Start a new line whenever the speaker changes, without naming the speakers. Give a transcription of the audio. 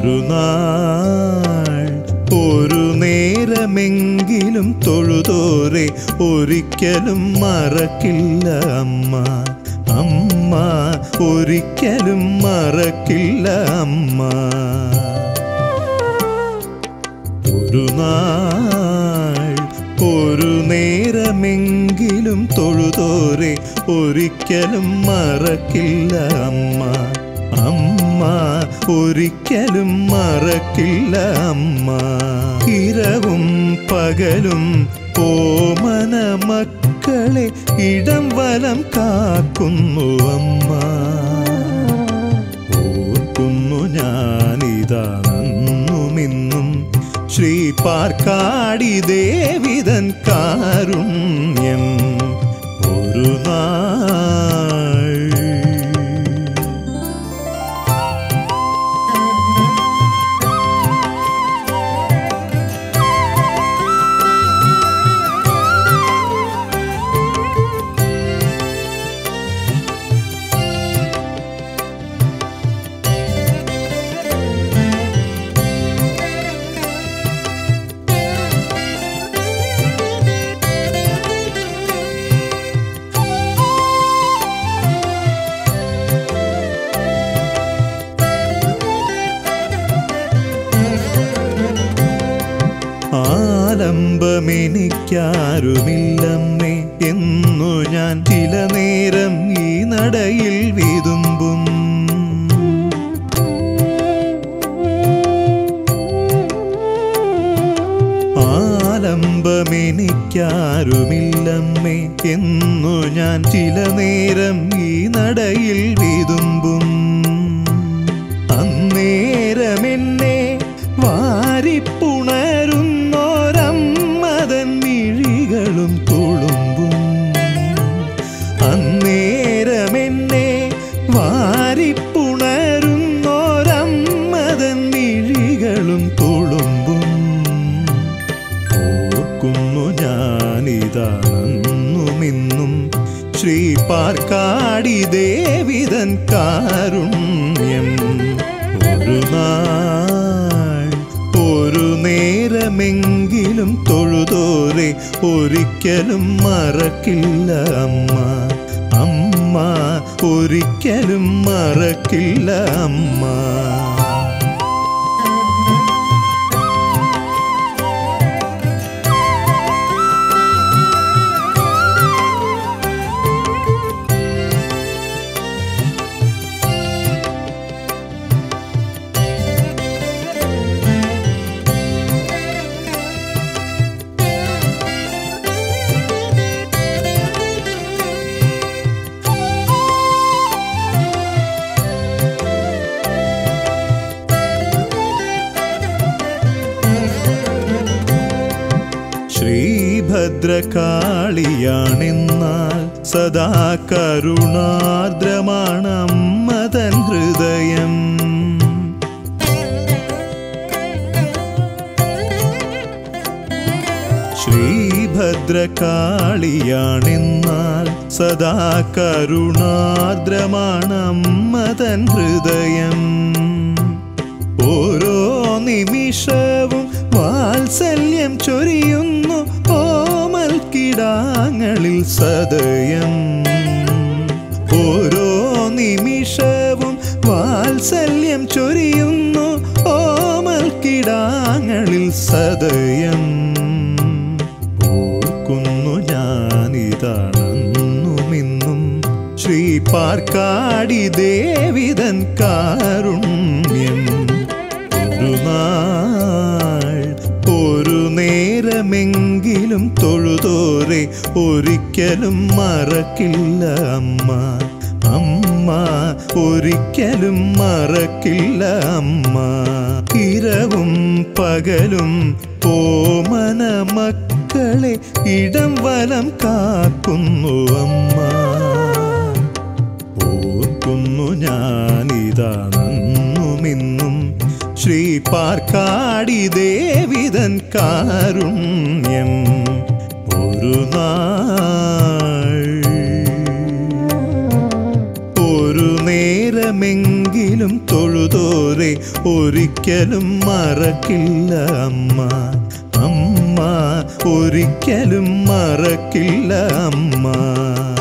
ഒരു നാൾ ഒരു നേരമെങ്കിലും തൊഴുതോരെ ഒരിക്കലും മറക്കില്ല അമ്മ അമ്മ ഒരിക്കലും മറക്കില്ല അമ്മ ഒരു നാൾ ഒരു നേരമെങ്കിലും തൊഴുതോരെ ഒരിക്കലും മറക്കില്ല അമ്മ അമ്മ ഒരിക്കലും മറക്കില്ല അമ്മ ഇരവും പകലും ഓമന മക്കളെ ഇടം വലം കാക്കുന്നു അമ്മ ഓർക്കുന്നു ഞാനിതാണെന്നുമിന്നും ശ്രീ പാർക്കാടി ദേവിതൻ കാരുണ്യം ഒരു നാൾ ആലംബമെനിക്കാരുമില്ലമ്മേ എന്നു ഞാൻ ചില നേരം ഈ നടയിൽ വിതുമ്പും ആലംബമെനിക്കാരുമില്ലമ്മേ എന്നു ഞാൻ ചില നേരം ഈ നടയിൽ വിതുമ്പും അന്നേരമെന്നെ വാരിപ്പുണരുന്നോരമ്മതൻ മിഴികളും തുളുമ്പും അന്നേരമെന്നെ വാരിപ്പുണരുന്നോരമ്മതൻ മിഴികളും തുളുമ്പും ഓർക്കുന്നു ഞാനിതാണെന്നുമിന്നും ശ്രീ പാർക്കാടി ദേവിതൻ കാരുണ്യം ഒരു നാൾ ഒരു നേരമെങ്കിലും തൊഴുതോരെ ഒരിക്കലും മറക്കില്ല അമ്മ അമ്മ ഒരിക്കലും മറക്കില്ല അമ്മ ശ്രീഭദ്രകാളിയാണെന്നാൽ സദാ കരുണാർദ്രമാണമ്മതൻ ഹൃദയം ശ്രീഭദ്രകാളിയാണെന്നാൽ സദാ കരുണാർദ്രമാണമ്മതൻ ഹൃദയം ഓരോ നിമിഷവും വാത്സല്യം ചൊരിയുന്നു ഓമൽ കിടാങ്ങളിൽ സദയം ഓരോ നിമിഷവും വാത്സല്യം ചൊരിയുന്നു ഓമൽ കിടാങ്ങളിൽ സദയം ഓർക്കുന്നു ഞാനിതാണെന്നുമിന്നും ശ്രീ പാർക്കാടി ദേവിതൻ കാരുണ്യം ഒരു നാൾ ഒരു നേരമെങ്കിലും തൊഴുതോരെ ഒരിക്കലും മറക്കില്ല അമ്മ അമ്മ ഒരിക്കലും മറക്കില്ല അമ്മ ഇരവും പകലും ഓമന മക്കളെ ഇടം വലം കാക്കുന്നു അമ്മ ഓർക്കുന്നു ഞാനിതാണെന്നുമിന്നും ശ്രീ പാർക്കാടി ദേവിതൻ കാരുണ്യം ഒരു നാൾ ഒരു നേരം നേരമെങ്കിലും തൊഴുതോരെ ഒരിക്കലും മറക്കില്ല അമ്മ അമ്മ ഒരിക്കലും മറക്കില്ല അമ്മ